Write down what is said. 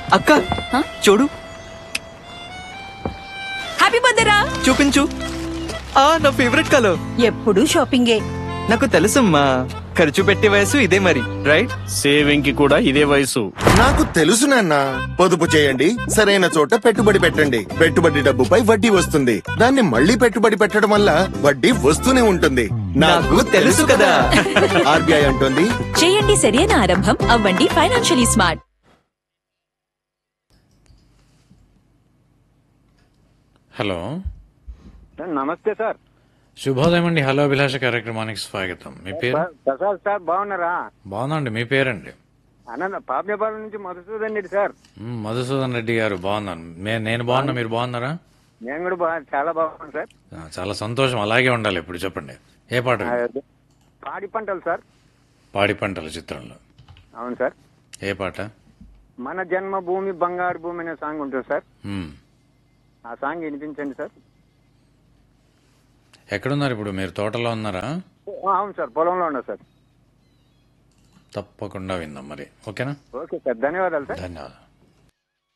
అక్క హ? చూడు హ్యాపీ బర్త్డే రా చూపించు ఆ నా ఫేవరెట్ కలర్ ఎప్పుడు షాపింగే నాకు తెలుసమ్మా ఖర్చు పెట్టే వయసు ఇదే మరి రైట్ సేవింగ్ కి కూడా ఇదే వయసు నాకు తెలుసు నాన్న పొదుపు చేయండి సరైన చోట పెట్టుబడి పెట్టండి పెట్టుబడి డబ్బుపై వడ్డీ వస్తుంది దాన్ని మళ్ళీ పెట్టుబడి పెట్టడం వల్ల వడ్డీ వస్తూనే ఉంటుంది నాకు తెలుసు కదా. ఆర్బీఐ అంటుంది చేయండి సరైన ఆరంభం అవ్వండి ఫైనాన్షియలీ స్మార్ట్ హలో సార్ నమస్తే సార్ శుభోదయం అండి హలో అభిలాష కార్యక్రమానికి స్వాగతం మీ పేరు ప్ర- ప్రసాద్ సార్ బాగున్నారా బాగుందండి మీ పేరండి అనంత పాప్యపాలెం నుంచి మధుసూదన్ రెడ్డి సార్ మ్, మధుసూదన్ రెడ్డి గారు బాగున్నాను మే- నేను బాగున్నా మీరు బాగున్నారా నేను కూడా బాగా చాలా బాగున్నాను సార్ ఆ, చాలా సంతోషం అలాగే ఉండాలి ఇప్పుడు చెప్పండి ఏ పాట అదే. పాడి పంటలు సార్ పాడి పంటల చిత్రంలో అవును సార్ ఏ పాట మన జన్మ భూమి బంగారు భూమి అనే సాంగ్ ఉంటుంది సార్ మ్, ఆ సాంగ్ వినిపించండి సార్ ఎక్కడున్నారు ఇప్పుడు మీరు తోటలో ఉన్నారా ఓ, అవును సార్ పొలంలో ఉన్నా సార్ తప్పకుండా విందాం మరి ఓకేనా ఓకే సార్ ధన్యవాదాలు సార్ ధన్యవాదాలు